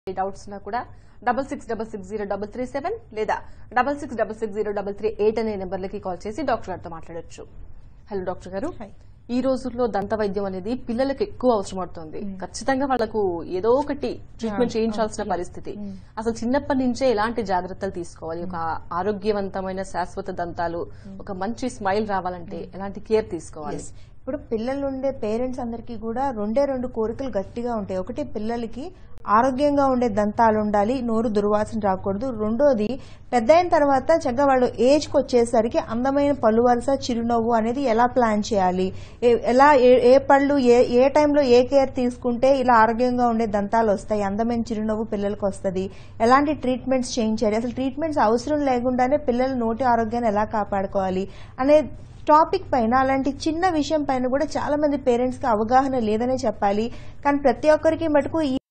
Doubts ఉన్నా కూడా double six double six zero double three seven లేదా double six double six zero double three eight అనే నెంబర్లకి call చేసి డాక్టర్ గారితో మాట్లాడొచ్చు హలో డాక్టర్ గారు Hi. ఈ రోజుల్లో దంత వైద్యం అనేది పిల్లలకు ఎక్కువ అవసరం అవుతుంది ఖచ్చితంగా వాళ్ళకు ఏదో ఒకటి ట్రీట్మెంట్ చేయించాల్సిన పరిస్థితి అసలు చిన్నప్పటి నుంచే ఎలాంటి జాగ్రత్తలు తీసుకోవాలి ఒక ఆరోగ్యవంతమైన శాశ్వత దంతాలు ఒక మంచి స్మైల్ రావాలంటే ఎలాంటి కేర్ తీసుకోవాలి ఇప్పుడు పిల్లలు ఉండే పేరెంట్స్ అందరికీ కూడా రెండే రెండు కోరికలు గట్టిగా ఉంటాయి ఒకటి పిల్లలకి ఆరోగ్యంగా ఉండే దంతాలు ఉండాలి నోరు దుర్వాసన రాకూడదు రెండోది పెద్ద అయిన తర్వాత చక్కగా వాళ్ళు ఏజ్కి వచ్చేసరికి అందమైన పళ్ళు వరుస చిరునవ్వు అనేది ఎలా ప్లాన్ చేయాలి ఏ- ఎలా ఏ- ఏ పళ్ళు ఏ ఏ టైంలో ఏ కేర్ తీసుకుంటే ఇలా ఆరోగ్యంగా ఉండే దంతాలు వస్తాయి అందమైన చిరునవ్వు పిల్లలకు వస్తుంది ఎలాంటి ట్రీట్మెంట్స్ చేయించాలి అసలు ట్రీట్మెంట్స్ అవసరం లేకుండానే పిల్లల నోటి ఆరోగ్యాన్ని ఎలా కాపాడుకోవాలి అనే టాపిక్ పైన అలాంటి చిన్న విషయం పైన కూడా చాలా మంది పేరెంట్స్ కి అవగాహన లేదనే చెప్పాలి కానీ ప్రతి ఒక్కరికి మటుకు ఈ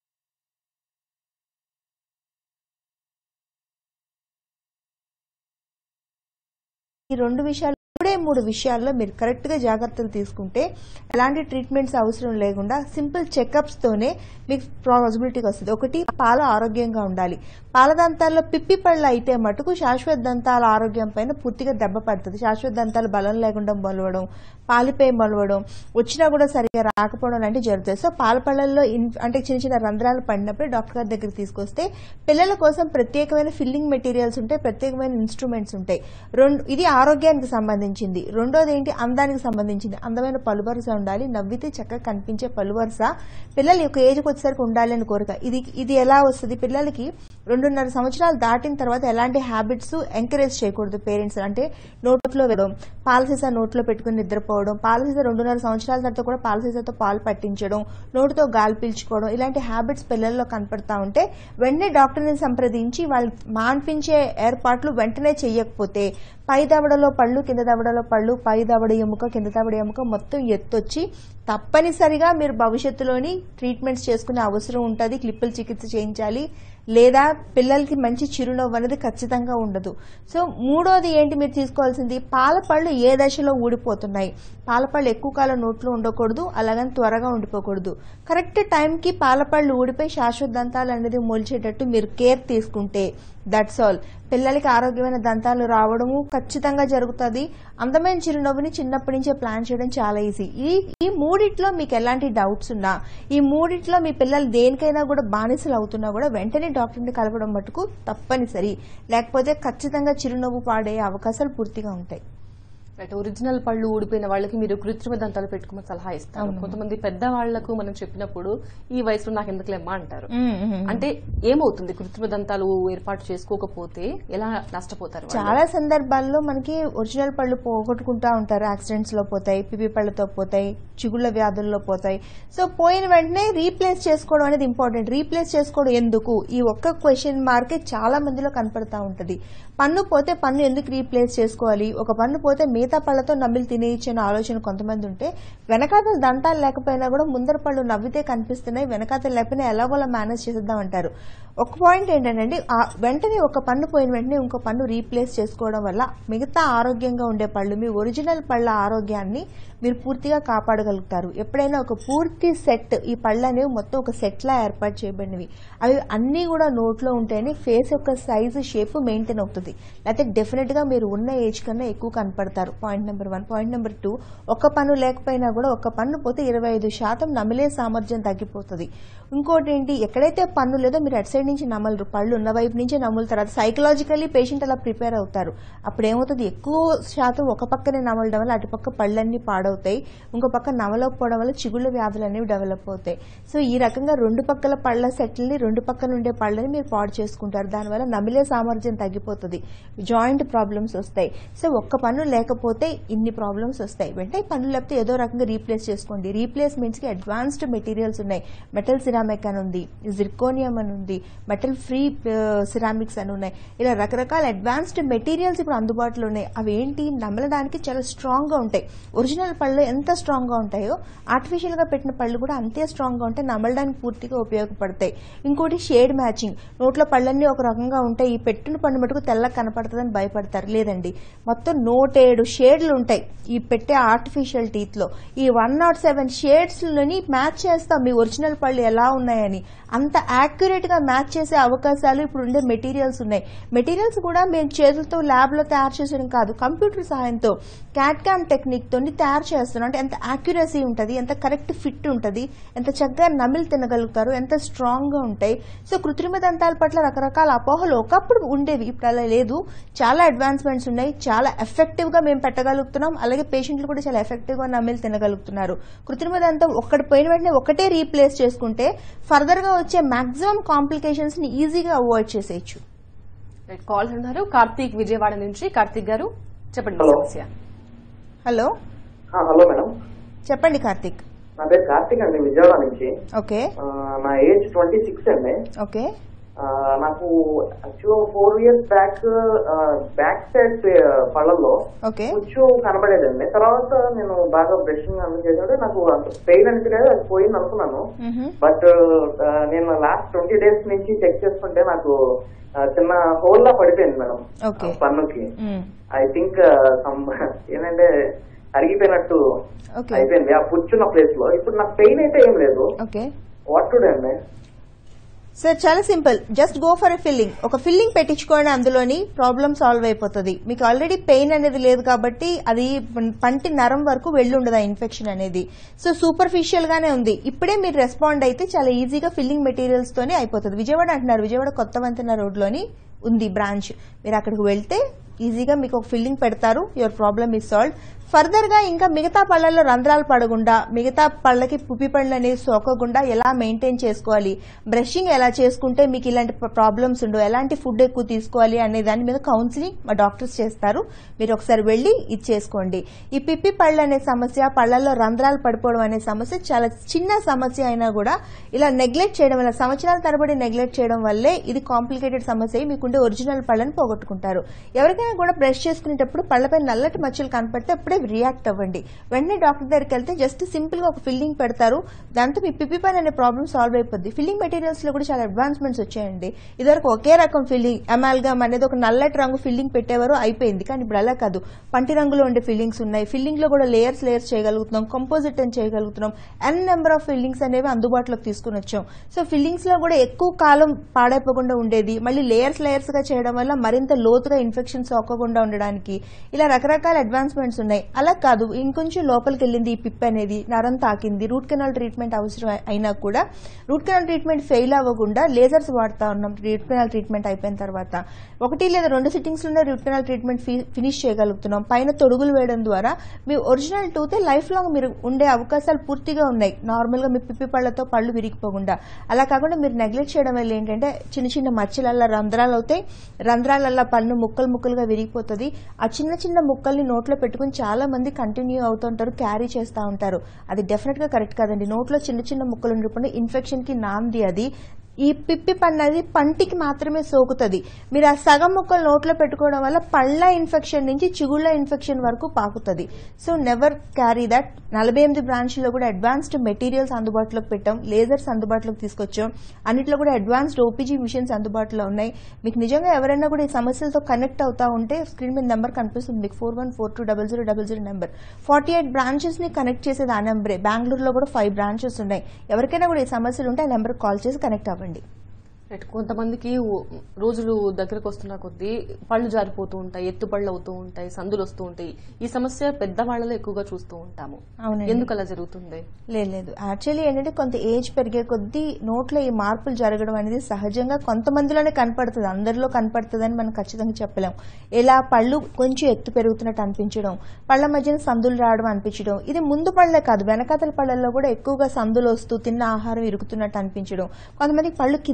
ఈ రెండు విషయాలు మూడే మూడు విషయాల్లో మీరు కరెక్ట్ గా జాగ్రత్తలు తీసుకుంటే ఎలాంటి ట్రీట్మెంట్స్ అవసరం లేకుండా సింపుల్ చెకప్స్ తోనే మీకు పాసిబిలిటీ వస్తుంది ఒకటి పాల ఆరోగ్యంగా ఉండాలి పాల దంతాల్లో పిప్పి పళ్ళు అయితే మటుకు శాశ్వత దంతాల ఆరోగ్యం పైన పూర్తిగా దెబ్బ పడుతుంది శాశ్వత దంతాలు బలం లేకుండా మొలవడం పాలిపై మొలవడం వచ్చినా కూడా సరిగా రాకపోవడం లాంటివి జరుగుతాయి సో పాల పళ్ళల్లో ఇన్- అంటే చిన్న చిన్న రంధ్రాలు పడినప్పుడు డాక్టర్ గారి దగ్గరికి తీసుకొస్తే పిల్లల కోసం ప్రత్యేకమైన ఫిల్లింగ్ మెటీరియల్స్ ఉంటాయి ప్రత్యేకమైన ఇన్స్ట్రుమెంట్స్ ఉంటాయి రెండు ఇది ఆరోగ్యానికి సంబంధించింది రెండోది ఏంటి అందానికి సంబంధించింది అందమైన పలువరుస ఉండాలి నవ్వితే చక్కగా కనిపించే పలువరుస పిల్లల యొక్క ఏజ్కి వచ్చేసరికి ఉండాలి అని కోరిక ఇది ఇది ఎలా వస్తుంది పిల్లలకి రెండున్నర సంవత్సరాలు దాటిన తర్వాత ఎలాంటి హ్యాబిట్స్ ఎంకరేజ్ చేయకూడదు పేరెంట్స్ అంటే నోట్లో వేయడం పాల సీసా నోట్లో పెట్టుకుని నిద్రపోవడం పాల సీసా రెండున్నర సంవత్సరాల తర్వాత కూడా పాల సీసాతో పాలు పట్టించడం నోటితో గాలి పీల్చుకోవడం ఇలాంటి హ్యాబిట్స్ పిల్లల్లో కనపడతా ఉంటే వెంటనే డాక్టర్ని సంప్రదించి వాళ్ళు మాన్పించే ఏర్పాట్లు వెంటనే చేయకపోతే పై దవడలో పళ్ళు కింద దవడలో పళ్ళు పై దవడ ఎముక కింద దవడ ఎముక మొత్తం ఎత్తొచ్చి తప్పనిసరిగా మీరు భవిష్యత్తులోని ట్రీట్మెంట్స్ చేసుకునే అవసరం ఉంటుంది క్లిప్పుల చికిత్స చేయించాలి లేదా పిల్లలకి మంచి చిరునవ్వు అనేది ఖచ్చితంగా ఉండదు సో మూడోది ఏంటి మీరు తీసుకోవాల్సింది పాల పళ్ళు ఏ దశలో ఊడిపోతున్నాయి పాల పళ్ళు ఎక్కువ కాలం నోట్లో ఉండకూడదు అలాగని త్వరగా ఉండిపోకూడదు కరెక్ట్ టైంకి పాల పళ్ళు ఊడిపోయి శాశ్వత దంతాలు అనేది మొలిచేటట్టు మీరు కేర్ తీసుకుంటే దట్స్ ఆల్ పిల్లలకి ఆరోగ్యమైన దంతాలు రావడము ఖచ్చితంగా జరుగుతుంది అందమైన చిరునవ్వుని చిన్నప్పటి నుంచే ప్లాన్ చేయడం చాలా ఈజీ ఈ ఈ మూడిట్లో మీకు ఎలాంటి డౌట్స్ ఉన్నా ఈ మూడిట్లో మీ పిల్లలు దేనికైనా కూడా బానిసలు అవుతున్నా కూడా వెంటనే డాక్టర్ని కలవడం మటుకు తప్పనిసరి లేకపోతే ఖచ్చితంగా చిరునవ్వు పాడే అవకాశాలు పూర్తిగా ఉంటాయి రైట్ ఒరిజినల్ పళ్ళు ఊడిపోయిన వాళ్ళకి మీరు కృత్రిమ దంతాలు పెట్టుకోమని సలహా ఇస్తారు కొంతమంది పెద్ద వాళ్లకు మనం చెప్పినప్పుడు ఈ వయసులో నాకు ఎందుకులేమ్మా అంటారు అంటే ఏమవుతుంది కృత్రిమ దంతాలు ఏర్పాటు చేసుకోకపోతే ఎలా నష్టపోతారు వాళ్ళు? చాలా సందర్భాల్లో మనకి ఒరిజినల్ పళ్ళు పోగొట్టుకుంటా ఉంటారు యాక్సిడెంట్స్ లో పోతాయి పిపి పళ్ళతో పోతాయి చిగుళ్ళ వ్యాధుల్లో పోతాయి సో పోయిన వెంటనే రీప్లేస్ చేసుకోవడం అనేది ఇంపార్టెంట్ రీప్లేస్ చేసుకోవడం ఎందుకు ఈ ఒక్క క్వశ్చన్ మార్కే చాలా మందిలో కనపడతా ఉంటది పన్ను పోతే పన్ను ఎందుకు రీప్లేస్ చేసుకోవాలి ఒక పన్ను పోతే మిగతా పళ్ళతో నమ్మిలి తినేయచ్చు అనే ఆలోచన కొంతమంది ఉంటే వెనకాతల దంతాలు లేకపోయినా కూడా ముందర పళ్ళు నవ్వితే కనిపిస్తున్నాయి వెనకాతలు లేకపోయినా ఎలాగోలా మేనేజ్ చేసేద్దాం అంటారు ఒక పాయింట్ ఏంటంటే ఆ వెంటనే ఒక పన్ను పోయిన వెంటనే ఇంకో పన్ను రీప్లేస్ చేసుకోవడం వల్ల మిగతా ఆరోగ్యంగా ఉండే పళ్ళు మీ ఒరిజినల్ పళ్ళ ఆరోగ్యాన్ని మీరు పూర్తిగా కాపాడగలుగుతారు ఎప్పుడైనా ఒక పూర్తి సెట్ ఈ పళ్ళు అనేవి మొత్తం ఒక సెట్ లా ఏర్పాటు చేయబడినవి అవి అన్నీ కూడా నోట్లో ఉంటేనే ఫేస్ యొక్క సైజు షేప్ మెయింటైన్ అవుతుంది లేకపోతే డెఫినెట్ గా మీరు ఉన్న ఏజ్ కన్నా ఎక్కువ కనపడతారు point number one point number two ఒక పన్ను లేకపోయినా కూడా ఒక పన్ను పోతే ఇరవై ఐదు శాతం నమిలే సామర్థ్యం తగ్గిపోతుంది ఇంకోటి ఏంటి ఎక్కడైతే పన్ను లేదో మీరు అటు సైడ్ నుంచి నమలరు పళ్ళు ఉన్న వైపు నుంచే నములుతారు అది సైకలాజికల్లీ పేషెంట్ అలా ప్రిపేర్ అవుతారు అప్పుడు ఏమవుతుంది ఎక్కువ శాతం ఒక పక్కనే నమలడం వల్ల అటు పక్క పళ్ళన్నీ పాడవుతాయి ఇంకో పక్క నమలకపోవడం వల్ల చిగుళ్ళ వ్యాధులు అనేవి డెవలప్ అవుతాయి సో ఈ రకంగా రెండు పక్కల పళ్ళ సెట్లని రెండు పక్కన ఉండే పళ్ళని మీరు పాడు చేసుకుంటారు దానివల్ల నమిలే సామర్థ్యం తగ్గిపోతుంది జాయింట్ ప్రాబ్లమ్స్ వస్తాయి సో ఒక్క పన్ను లేకపోతే ఇన్ని ప్రాబ్లమ్స్ వస్తాయి వెంటనే పన్ను లేకపోతే ఏదో రకంగా రీప్లేస్ చేసుకోండి రీప్లేస్మెంట్స్ కి అడ్వాన్స్డ్ మెటీరియల్స్ ఉన్నాయి మెటల్ సిరామిక్ అని ఉంది జిర్కోనియం అని ఉంది మెటల్ ఫ్రీ సిరామిక్స్ అని ఉన్నాయి ఇలా రకరకాల అడ్వాన్స్డ్ మెటీరియల్స్ ఇప్పుడు అందుబాటులో ఉన్నాయి అవి ఏంటి నమలడానికి చాలా స్ట్రాంగ్ గా ఉంటాయి ఒరిజినల్ పళ్ళు ఎంత స్ట్రాంగ్ గా ఉంటాయో ఆర్టిఫిషియల్ గా పెట్టిన పళ్ళు కూడా అంతే స్ట్రాంగ్ గా ఉంటాయి నమలడానికి పూర్తిగా ఉపయోగపడతాయి ఇంకోటి షేడ్ మ్యాచింగ్ నోట్లో పళ్ళన్నీ ఒక రకంగా ఉంటాయి ఈ పెట్టిన పండు మటుకు తెల్లగా కనపడుతుందని భయపడతారు లేదండి మొత్తం నూటేడు షేడ్లు ఉంటాయి ఈ పెట్టే ఆర్టిఫిషియల్ టీత్ లో ఈ వన్ నాట్ సెవెన్ షేడ్స్ లోని మ్యాచ్ చేస్తాం మీ ఒరిజినల్ పళ్ళు ఎలా ఉన్నాయని అంత యాక్యురేట్ గా మ్యాచ్ చేసే అవకాశాలు ఇప్పుడు ఉండే మెటీరియల్స్ ఉన్నాయి మెటీరియల్స్ కూడా మేము చేతులతో ల్యాబ్ లో తయారు చేసేయడం కాదు కంప్యూటర్ సహాయంతో క్యాట్కామ్ టెక్నిక్ తోని తయారు చేస్తున్నాం అంటే ఎంత యాక్యురసీ ఉంటుంది ఎంత కరెక్ట్ ఫిట్ ఉంటుంది ఎంత చక్కగా నమిలి తినగలుగుతారు ఎంత స్ట్రాంగ్ గా ఉంటాయి సో కృత్రిమ దంతాల పట్ల రకరకాల అపోహలు ఒకప్పుడు ఉండేవి ఇప్పుడు అలా లేదు చాలా అడ్వాన్స్మెంట్స్ ఉన్నాయి చాలా ఎఫెక్టివ్ గా మేము పెట్టగలుగుతున్నాం అలాగే పేషెంట్లు కూడా చాలా ఎఫెక్టివ్ గా నమిలి తినగలుగుతున్నారు కృత్రిమ దంతం ఒక్కటి పోయిన వెంటనే ఒకటే రీప్లేస్ చేసుకుంటే ఫర్దర్ గా వచ్చే మాక్సిమం కాంప్లికేషన్స్ ని ఈజీగా అవాయిడ్ చేసేయచ్చు రైట్ కాల్ ఉన్నారు కార్తీక్ విజయవాడ నుంచి కార్తీక్ గారు చెప్పండి మీ హలో. సమస్య హలో ఆ, హలో మేడం చెప్పండి కార్తిక్ నా పేరు కార్తీక్ అండి విజయవాడ నుంచి ఓకే ఆ, నా ఏజ్ ట్వంటీ సిక్స్ అండి ఓకే ఆ, నాకు actual four years back back side పళ్ళల్లో ఓకే కొంచెం కనబడేదండి తర్వాత నేను బాగా బ్రషింగ్ అన్ని చేసినప్పుడు నాకు అంత పెయిన్ అనిపించలేదు అది పోయింది అనుకున్నాను మ్హూ. బట్ నేను లాస్ట్ ట్వంటీ డేస్ నుంచి చెక్ చేసుకుంటే నాకు ఆ, చిన్న హోల్ లా పడిపోయింది మేడం Okay. ఆ, పన్నుకి మ్. ఐ థింక్ సమ్ ఏంటంటే అరిగిపోయినట్టు Okay. అయిపోయింది ఆ పుచ్చున్న ప్లేస్ లో ఇప్పుడు నాకు పెయిన్ అయితే ఏం లేదు ఓకే వాట్ టు అండి సార్ చాలా simple just go for a filling ఒక ఫిల్లింగ్ పెట్టించుకోండి అందులోని ప్రాబ్లం సాల్వ్ అయిపోతుంది మీకు ఆల్రెడీ పెయిన్ అనేది లేదు కాబట్టి అది పంటి నరం వరకు వెళ్ళి ఉండదు ఆ ఇన్ఫెక్షన్ అనేది సో సూపర్ఫిషియల్ గానే ఉంది ఇప్పుడే మీరు రెస్పాండ్ అయితే చాలా ఈజీగా ఫిల్లింగ్ మెటీరియల్స్ తోనే అయిపోతుంది విజయవాడ అంటున్నారు విజయవాడ కొత్త వంతెన రోడ్ లోని ఉంది బ్రాంచ్ మీరు అక్కడికి వెళ్తే ఈజీగా మీకు ఒక ఫిల్లింగ్ పెడతారు your problem is solve further గా ఇంకా మిగతా పళ్ళల్లో రంధ్రాలు పడకుండా మిగతా పళ్ళకి పుప్పి పళ్ళు అనేవి సోకకుండా ఎలా మెయింటైన్ చేసుకోవాలి బ్రషింగ్ ఎలా చేసుకుంటే మీకు ఇలాంటి ప్రాబ్లమ్స్ ఉండవు ఎలాంటి ఫుడ్ ఎక్కువ తీసుకోవాలి అనే దాని మీద కౌన్సిలింగ్ మా డాక్టర్స్ చేస్తారు మీరు ఒకసారి వెళ్ళి ఇది చేసుకోండి ఈ పిప్పి పళ్ళు అనే సమస్య పళ్ళల్లో రంధ్రాలు పడిపోవడం అనే సమస్య చాలా చిన్న సమస్య అయినా కూడా ఇలా నెగ్లెక్ట్ చేయడం వల్ల సంవత్సరాల తరబడి నెగ్లెక్ట్ చేయడం వల్లే ఇది కాంప్లికేటెడ్ సమస్య అయి మీకుండే ఒరిజినల్ పళ్ళని పోగొట్టుకుంటారు ఎవరికైనా కూడా బ్రష్ చేసుకునేటప్పుడు పళ్ళపై నల్లటి మచ్చలు కనపడితే అప్పుడే రియాక్ట్ అవ్వండి వెంటనే డాక్టర్ దగ్గరికి వెళ్తే జస్ట్ సింపుల్ గా ఒక ఫిల్లింగ్ పెడతారు దాంతో మీ పిప్పి పైన అనే ప్రాబ్లమ్ సాల్వ్ అయిపోద్ది ఫిల్లింగ్ మెటీరియల్స్ లో కూడా చాలా అడ్వాన్స్మెంట్స్ వచ్చాయండి ఇదివరకు ఒకే రకం ఫిల్లింగ్ అమాల్గమ్ అనేది ఒక నల్లటి రంగు ఫిల్లింగ్ పెట్టేవారు అయిపోయింది కానీ ఇప్పుడు అలా కాదు పంటి రంగులో ఉండే ఫిల్లింగ్స్ ఉన్నాయి ఫిల్లింగ్ లో కూడా లేయర్స్ లేయర్స్ చేయగలుగుతున్నాం కంపోజిట్ అని చేయగలుగుతున్నాం ఎన్ నెంబర్ ఆఫ్ ఫిల్లింగ్స్ అనేవి అందుబాటులోకి తీసుకుని వచ్చాం సో ఫిల్లింగ్స్ లో కూడా ఎక్కువ కాలం పాడైపోకుండా ఉండేది మళ్ళీ లేయర్స్ లేయర్స్ గా చేయడం వల్ల మరింత లోతుగా ఇన్ఫెక్షన్ సోకకుండా ఉండడానికి ఇలా రకరకాల అడ్వాన్స్మెంట్స్ ఉన్నాయి అలా కాదు ఇంకొంచెం లోపలికి వెళ్ళింది ఈ పిప్ అనేది నరం తాకింది రూట్ కెనాల్ ట్రీట్మెంట్ అవసరం అయినా కూడా రూట్ కెనాల్ ట్రీట్మెంట్ ఫెయిల్ అవ్వకుండా లేజర్స్ వాడుతా ఉన్నాం రూట్ కెనాల్ ట్రీట్మెంట్ అయిపోయిన తర్వాత ఒకటి లేదా రెండు సిట్టింగ్స్ లోనే రూట్ కెనాల్ ట్రీట్మెంట్ ఫినిష్ చేయగలుగుతున్నాం పైన తొడుగులు వేయడం ద్వారా మీ ఒరిజినల్ టూతే లైఫ్ లాంగ్ మీరు ఉండే అవకాశాలు పూర్తిగా ఉన్నాయి నార్మల్ గా మీ పిప్పి పళ్ళతో పళ్ళు విరిగిపోకుండా అలా కాకుండా మీరు నెగ్లెక్ట్ చేయడం వల్ల ఏంటంటే చిన్న చిన్న మచ్చలల్లా రంధ్రాలు అవుతాయి రంధ్రాలల్లా పన్ను ముక్కలు ముక్కలుగా విరిగిపోతుంది ఆ చిన్న చిన్న ముక్కల్ని నోట్లో పెట్టుకుని చాలా మంది కంటిన్యూ అవుతుంటారు క్యారీ చేస్తూ ఉంటారు అది డెఫినెట్ గా కరెక్ట్ కాదండి నోట్లో చిన్న చిన్న ముక్కలు ఉండిపోయి ఇన్ఫెక్షన్ కి నాంది అది ఈ పిప్పి పన్ను అనేది పంటికి మాత్రమే సోకుతుంది మీరు ఆ సగం ముక్కలు నోట్లో పెట్టుకోవడం వల్ల పళ్ళ ఇన్ఫెక్షన్ నుంచి చిగుళ్ళ ఇన్ఫెక్షన్ వరకు పాకుతుంది సో నెవర్ క్యారీ దట్ నలభై ఎనిమిది బ్రాంచ్లో కూడా అడ్వాన్స్డ్ మెటీరియల్స్ అందుబాటులోకి పెట్టాం లేజర్స్ అందుబాటులోకి తీసుకొచ్చాం అన్నిట్లో కూడా అడ్వాన్స్డ్ ఓపీజీ మిషన్స్ అందుబాటులో ఉన్నాయి మీకు నిజంగా ఎవరైనా కూడా ఈ సమస్యలతో కనెక్ట్ అవుతా ఉంటే స్క్రీన్ మీద నెంబర్ కనిపిస్తుంది మీకు four one four two double zero double zero number forty eight branches ని కనెక్ట్ చేసేది ఆ నెంబరే బెంగళూరులో కూడా ఫైవ్ బ్రాంచెస్ ఉన్నాయి ఎవరికైనా కూడా ఈ సమస్యలు ఉంటే ఆ నెంబర్ కాల్ చేసి కనెక్ట్ అవ్వండి రైట్ కొంతమందికి ఓ- రోజులు దగ్గరకు వస్తున్న కొద్దీ పళ్ళు జారిపోతూ ఉంటాయి ఎత్తు పళ్ళు అవుతూ ఉంటాయి సందులు వస్తూ ఉంటాయి ఈ సమస్య పెద్దవాళ్ళలో ఎక్కువగా చూస్తూ ఉంటాము అవునండి. ఎందుకు అలా జరుగుతుంది లేదు లేదు యాక్చువల్లీ ఏంటంటే కొంత ఏజ్ పెరిగే కొద్దీ నోట్లో ఈ మార్పులు జరగడం అనేది సహజంగా కొంతమందిలోనే కనపడుతుంది అందరిలో కనపడుతుందని మనం ఖచ్చితంగా చెప్పలేం ఇలా పళ్ళు కొంచెం ఎత్తు పెరుగుతున్నట్టు అనిపించడం పళ్ళ మధ్యన సందులు రావడం అనిపించడం ఇది ముందు పళ్ళే కాదు వెనకాతల పళ్ళల్లో కూడా ఎక్కువగా సందులు వస్తూ తిన్న ఆహారం ఇరుకుతున్నట్టు అనిపించడం కొంతమందికి పళ్ళు కిందికి జారి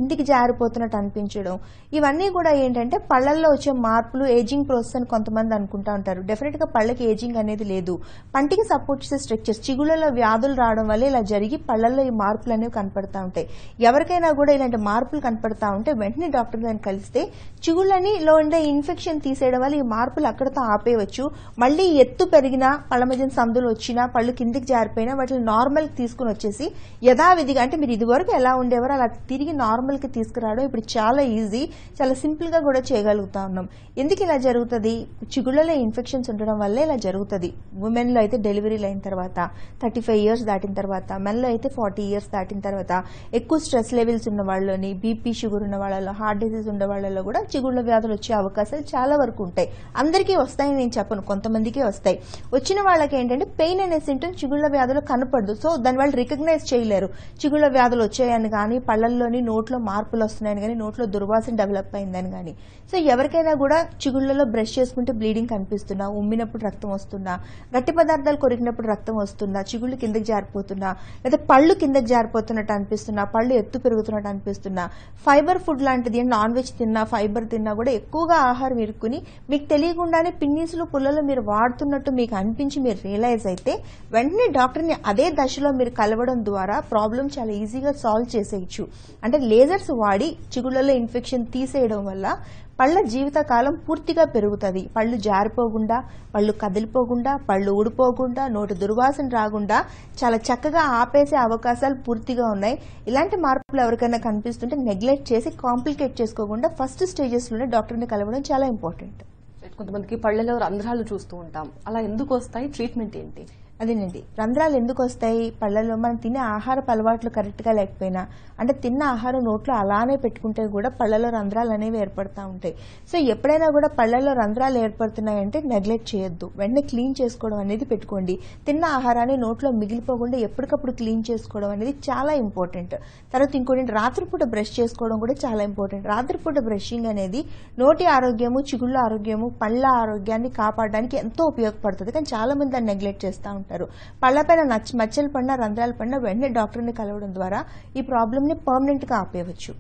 జారిపోతున్నట్టు అనిపించడం ఇవన్నీ కూడా ఏంటంటే పళ్ళల్లో వచ్చే మార్పులు ఏజింగ్ ప్రాసెస్ అని కొంతమంది అనుకుంటా ఉంటారు డెఫినెట్ గా పళ్ళకి ఏజింగ్ అనేది లేదు పంటికి సపోర్ట్ చేసే స్ట్రక్చర్స్ చిగుళ్ళలో వ్యాధులు రావడం వల్ల ఇలా జరిగి పళ్ళల్లో ఈ మార్పులు అనేవి కనపడతా ఉంటాయి ఎవరికైనా కూడా ఇలాంటి మార్పులు కనపడతా ఉంటే వెంటనే డాక్టర్ గారిని కలిస్తే చిగుళ్ళని లో ఉండే ఇన్ఫెక్షన్ తీసేయడం వల్ల ఈ మార్పులు అక్కడతో ఆపేయవచ్చు మళ్ళీ ఎత్తు పెరిగినా పళ్ళ మధ్య సందులు వచ్చినా పళ్ళు కిందికి జారిపోయినా వాటిని నార్మల్ కి తీసుకుని వచ్చేసి యథావిధిగా అంటే మీరు ఇదివరకు ఎలా ఉండేవారో అలా తిరిగి నార్మల్ కి తీసుకురావడం ఇప్పుడు చాలా ఈజీ చాలా సింపుల్ గా కూడా చేయగలుగుతా ఉన్నాం ఎందుకు ఇలా జరుగుతుంది చిగుళ్ళలో ఇన్ఫెక్షన్స్ ఉండడం వల్లే ఇలా జరుగుతుంది ఉమెన్ లో అయితే డెలివరీలు అయిన తర్వాత థర్టీ ఫైవ్ ఇయర్స్ దాటిన తర్వాత మెన్ లో అయితే ఫార్టీ ఇయర్స్ దాటిన తర్వాత ఎక్కువ స్ట్రెస్ లెవెల్స్ ఉన్న వాళ్ళని బీపీ షుగర్ ఉన్న వాళ్ళలో హార్ట్ డిసీజ్ ఉన్న వాళ్ళలో కూడా చిగుళ్ళ వ్యాధులు వచ్చే అవకాశాలు చాలా వరకు ఉంటాయి అందరికీ వస్తాయని నేను చెప్పను కొంతమందికే వస్తాయి వచ్చిన వాళ్ళకి ఏంటంటే పెయిన్ అనే సింటమ్ చిగుళ్ళ వ్యాధులు కనపడదు సో దాని వాళ్ళు రికగ్నైజ్ చేయలేరు చిగుళ్ళ వ్యాధులు వచ్చాయని కానీ పళ్ళల్లోని నోట్లో మార్పులు వస్తున్నాయని కానీ నోట్లో దుర్వాసన డెవలప్ అయిందని కానీ సో ఎవరికైనా కూడా చిగుళ్ళలో బ్రష్ చేసుకుంటే బ్లీడింగ్ కనిపిస్తున్నా ఉమ్మినప్పుడు రక్తం వస్తున్నా గట్టి పదార్థాలు కొరికినప్పుడు రక్తం వస్తున్నా చిగుళ్ళు కిందకి జారిపోతున్నా లేదా పళ్ళు కిందకి జారిపోతున్నట్టు అనిపిస్తున్నా పళ్ళు ఎత్తు పెరుగుతున్నట్టు అనిపిస్తున్నా ఫైబర్ ఫుడ్ లాంటిది నాన్ వెజ్ తిన్నా ఫైబర్ తిన్నా కూడా ఎక్కువగా ఆహారం ఇరుక్కుని మీకు తెలియకుండానే పిన్నీసులు పుల్లలు మీరు వాడుతున్నట్టు మీకు అనిపించి మీరు రియలైజ్ అయితే వెంటనే డాక్టర్ని అదే దశలో మీరు కలవడం ద్వారా ప్రాబ్లం చాలా ఈజీగా సాల్వ్ చేసేయచ్చు అంటే లేజర్స్ వాడి చిగుళ్ళలో ఇన్ఫెక్షన్ తీసేయడం వల్ల పళ్ళ జీవితకాలం పూర్తిగా పెరుగుతుంది పళ్ళు జారిపోకుండా పళ్ళు కదిలిపోకుండా పళ్ళు ఊడిపోకుండా నోటి దుర్వాసన రాకుండా చాలా చక్కగా ఆపేసే అవకాశాలు పూర్తిగా ఉన్నాయి ఇలాంటి మార్పులు ఎవరికైనా కనిపిస్తుంటే నెగ్లెక్ట్ చేసి కాంప్లికేట్ చేసుకోకుండా ఫస్ట్ స్టేజెస్లోనే డాక్టర్ని కలవడం చాలా ఇంపార్టెంట్ కొంతమందికి పళ్ళలో రంధ్రాలు చూస్తూ ఉంటాం అలా ఎందుకు వస్తాయి ట్రీట్మెంట్ ఏంటి అదేనండి రంధ్రాలు ఎందుకు వస్తాయి పళ్ళలో మనం తినే ఆహారపు అలవాట్లు కరెక్ట్గా లేకపోయినా అంటే తిన్న ఆహారం నోట్లో అలానే పెట్టుకుంటే కూడా పళ్ళలో రంధ్రాలు అనేవి ఏర్పడతా ఉంటాయి సో ఎప్పుడైనా కూడా పళ్ళలో రంధ్రాలు ఏర్పడుతున్నాయంటే నెగ్లెక్ట్ చేయొద్దు వెంటనే క్లీన్ చేసుకోవడం అనేది పెట్టుకోండి తిన్న ఆహారాన్ని నోట్లో మిగిలిపోకుండా ఎప్పటికప్పుడు క్లీన్ చేసుకోవడం అనేది చాలా ఇంపార్టెంట్ తర్వాత ఇంకోటి రాత్రిపూట బ్రష్ చేసుకోవడం కూడా చాలా ఇంపార్టెంట్ రాత్రిపూట బ్రషింగ్ అనేది నోటి ఆరోగ్యము చిగుళ్ళ ఆరోగ్యము పళ్ళ ఆరోగ్యాన్ని కాపాడడానికి ఎంతో ఉపయోగపడుతుంది కానీ చాలా మంది దాన్ని నెగ్లెక్ట్ చేస్తూ ఉంటారు పళ్ళపైన నచ్చ మచ్చలు పడినా రంధ్రాలు పడినా వెంటనే డాక్టర్ని కలవడం ద్వారా ఈ ప్రాబ్లమ్ని పర్మనెంట్ గా ఆపేయవచ్చు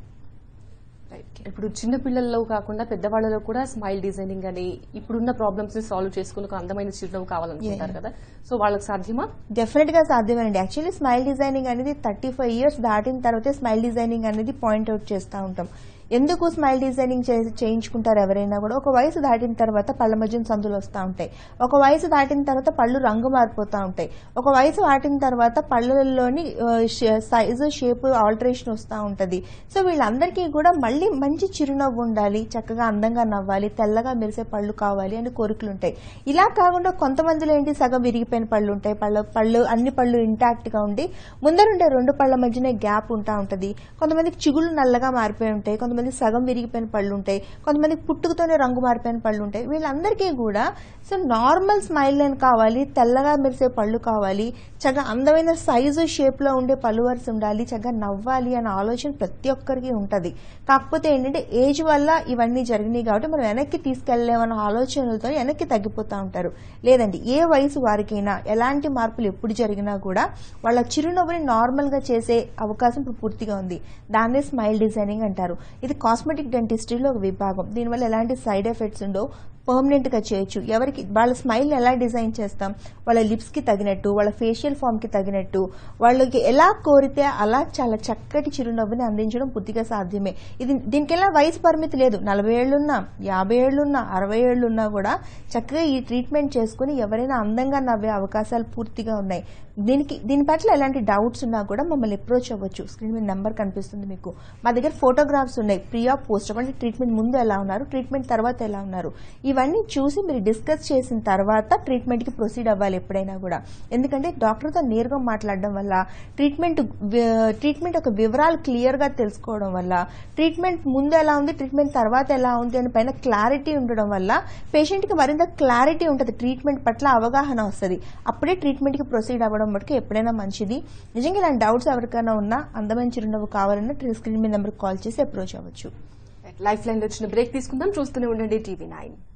రైట్ ఇప్పుడు చిన్న పిల్లల్లో కాకుండా పెద్దవాళ్ళలో కూడా స్మైల్ డిజైనింగ్ అని ఇప్పుడున్న ప్రాబ్లమ్స్ ని సాల్వ్ చేసుకుని ఒక అందమైన చిరునవ్వు కావాలనుకుంటారు కదా సో వాళ్ళకి సాధ్యమా డెఫినెట్ గా సాధ్యమేనండి యాక్చువల్లీ స్మైల్ డిజైనింగ్ అనేది థర్టీ ఫైవ్ ఇయర్స్ దాటిన తర్వాతే స్మైల్ డిజైనింగ్ అనేది పాయింట్ అవుట్ చేస్తూ ఉంటాం ఎందుకు స్మైల్ డిజైనింగ్ చే- చేయించుకుంటారు ఎవరైనా కూడా ఒక వయసు దాటిన తర్వాత పళ్ళ మధ్యన సందులు వస్తూ ఉంటాయి ఒక వయసు దాటిన తర్వాత పళ్ళు రంగు మారిపోతూ ఉంటాయి ఒక వయసు దాటిన తర్వాత పళ్ళల్లోని సైజు షేప్ ఆల్టరేషన్ వస్తూ ఉంటుంది సో వీళ్ళందరికీ కూడా మళ్ళీ మంచి చిరునవ్వు ఉండాలి చక్కగా అందంగా నవ్వాలి తెల్లగా మెరిసే పళ్ళు కావాలి అని కోరికలు ఉంటాయి ఇలా కాకుండా కొంతమందిలో ఏంటి సగం విరిగిపోయిన పళ్ళు ఉంటాయి పళ్ళ పళ్ళు అన్ని పళ్ళు ఇంటాక్ట్ గా ఉండి ముందరుండే రెండు పళ్ళ మధ్యనే గ్యాప్ ఉంటా ఉంటది కొంతమందికి చిగుళ్ళు నల్లగా మారిపోయి ఉంటాయి కొంతమంది సగం విరిగిపోయిన పళ్ళు ఉంటాయి కొంతమందికి పుట్టుకతోనే రంగు మారిపోయిన పళ్ళు ఉంటాయి వీళ్ళందరికీ కూడా సో నార్మల్ స్మైల్ లైన్ కావాలి తెల్లగా మెరిసే పళ్ళు కావాలి చక్కగా అందమైన సైజు షేప్ లో ఉండే పళ్ళు వరుస ఉండాలి చక్కగా నవ్వాలి అనే ఆలోచన ప్రతి ఒక్కరికి ఉంటది కాకపోతే ఏంటంటే ఏజ్ వల్ల ఇవన్నీ జరిగినాయి కాబట్టి మనం వెనక్కి తీసుకెళ్లేమన్న ఆలోచనలతో వెనక్కి తగ్గిపోతా ఉంటారు లేదండి ఏ వయసు వారికైనా ఎలాంటి మార్పులు ఎప్పుడు జరిగినా కూడా వాళ్ళ చిరునవ్వుని నార్మల్ గా చేసే అవకాశం ఇప్పుడు పూర్తిగా ఉంది దాన్నే స్మైల్ డిజైనింగ్ అంటారు ఇది కాస్మెటిక్ డెంటిస్ట్రీలో ఒక విభాగం దీనివల్ల ఎలాంటి సైడ్ ఎఫెక్ట్స్ ఉండవు పర్మనెంట్ గా చేయొచ్చు ఎవరికి వాళ్ళ స్మైల్ ఎలా డిజైన్ చేస్తాం వాళ్ళ లిప్స్ కి తగినట్టు వాళ్ళ ఫేషియల్ ఫామ్ కి తగినట్టు వాళ్ళకి ఎలా కోరితే అలా చాలా చక్కటి చిరునవ్వుని అందించడం పూర్తిగా సాధ్యమే ఇది దీనికెలా వయసు పరిమితి లేదు నలభై ఏళ్లున్నా యాభై ఏళ్లున్నా అరవై ఏళ్లున్నా కూడా చక్కగా ఈ ట్రీట్మెంట్ చేసుకుని ఎవరైనా అందంగా నవ్వే అవకాశాలు పూర్తిగా ఉన్నాయి దీనికి దీని పట్ల ఎలాంటి డౌట్స్ ఉన్నా కూడా మమ్మల్ని అప్రోచ్ అవ్వచ్చు స్క్రీన్ మీద నెంబర్ కనిపిస్తుంది మీకు మా దగ్గర ఫోటోగ్రాఫ్స్ ఉన్నాయి ప్రీ ఆఫ్ పోస్ట్ అంటే ట్రీట్మెంట్ ముందు ఎలా ఉన్నారు ట్రీట్మెంట్ తర్వాత ఎలా ఉన్నారు ఇవన్నీ చూసి మీరు డిస్కస్ చేసిన తర్వాత ట్రీట్మెంట్ కి ప్రొసీడ్ అవ్వాలి ఎప్పుడైనా కూడా ఎందుకంటే డాక్టర్తో నేరుగా మాట్లాడడం వల్ల ట్రీట్మెంట్ ట్రీట్మెంట్ ఒక వివరాలు క్లియర్ గా తెలుసుకోవడం వల్ల ట్రీట్మెంట్ ముందు ఎలా ఉంది ట్రీట్మెంట్ తర్వాత ఎలా ఉంది అని పైన క్లారిటీ ఉండడం వల్ల పేషెంట్ కి మరింత క్లారిటీ ఉంటుంది ట్రీట్మెంట్ పట్ల అవగాహన వస్తుంది అప్పుడే ట్రీట్మెంట్ కి ప్రొసీడ్ అవ్వడం మటుకు ఎప్పుడైనా మంచిది నిజంగా ఇలాంటి డౌట్స్ ఎవరికైనా ఉన్నా అందమైన చిరునవ్వు కావాలన్నా స్క్రీన్ మీద నెంబర్ కాల్ చేసి అప్రోచ్ అవ్వచ్చు లైఫ్ లైన్ లో వచ్చిన బ్రేక్ తీసుకుందాం చూస్తూనే ఉండండి టీవీ నైన్